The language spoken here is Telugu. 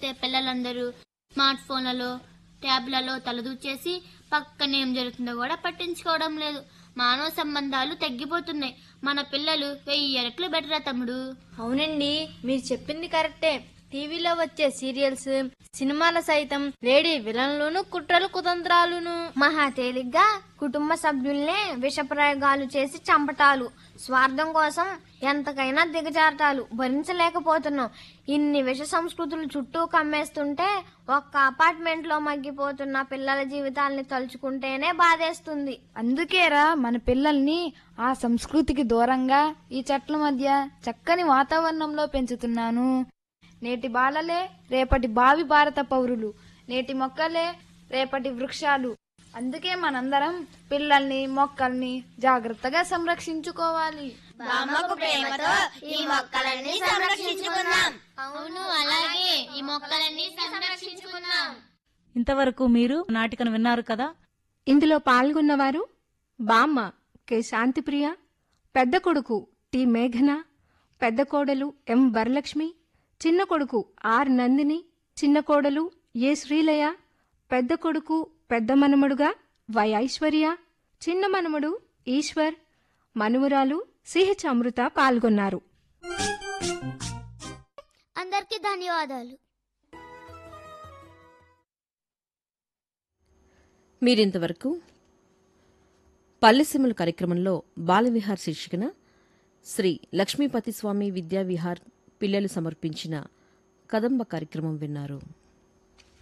అయితే పిల్లలందరూ స్మార్ట్ ఫోన్లలో ట్యాబ్లలో తలదూచేసి పక్కన ఏం జరుగుతుందో కూడా పట్టించుకోవడం లేదు మానవ సంబంధాలు తగ్గిపోతున్నాయి మన పిల్లలు వెయ్యి రెట్లు బెటరా తమ్ముడు అవునండి మీరు చెప్పింది కరెక్టే టీవీలో వచ్చే సీరియల్స్ సినిమాల సైతం లేడీ విలన్లును కుట్రలు కుతంత్రాలును మహా తేలిగ్గా కుటుంబ సభ్యుల్నే విషప్రయోగాలు చేసి చంపటాలు స్వార్థం కోసం ఎంతకైనా దిగజారటాలు భరించలేకపోతున్నాం ఇన్ని విష సంస్కృతులు చుట్టూ కమ్మేస్తుంటే ఒక్క అపార్ట్మెంట్ లో మగ్గిపోతున్న పిల్లల జీవితాల్ని తలుచుకుంటేనే బాధేస్తుంది అందుకేరా మన పిల్లల్ని ఆ సంస్కృతికి దూరంగా ఈ చెట్ల మధ్య చక్కని వాతావరణంలో పెంచుతున్నాను నేటి బాలలే రేపటి భావి భారత పౌరులు నేటి మొక్కలే రేపటి వృక్షాలు అందుకే మనందరం పిల్లల్ని మొక్కల్ని జాగ్రత్తగా సంరక్షించుకోవాలి అవును అలాగే ఈ మొక్కలన్నీ సంరక్షించుకుందాం ఇంతవరకు మీరు నాటికను విన్నారు కదా ఇందులో పాల్గొన్నవారు బామ్మ కె శాంతిప్రియ పెద్ద కొడుకు టి మేఘన పెద్ద కోడలు ఎం వరలక్ష్మి చిన్న కొడుకు ఆర్ నందిని చిన్న కోడలు ఏ శ్రీలయ పెద్ద కొడుకు పెద్ద మనమడుగా వై ఐశ్వర్య చిన్న మనమడు ఈశ్వర్ మనుమరాలు సిహెచ్ అమృత పాల్గొన్నారు అందరికీ ధన్యవాదాలు మీరింతవరకు పల్లెసీమల కార్యక్రమంలో బాలవిహార్ శీర్షికన శ్రీ లక్ష్మీపతి స్వామి విద్యావిహార్ పిల్లలు సమర్పించిన కదంబ కార్యక్రమం విన్నారు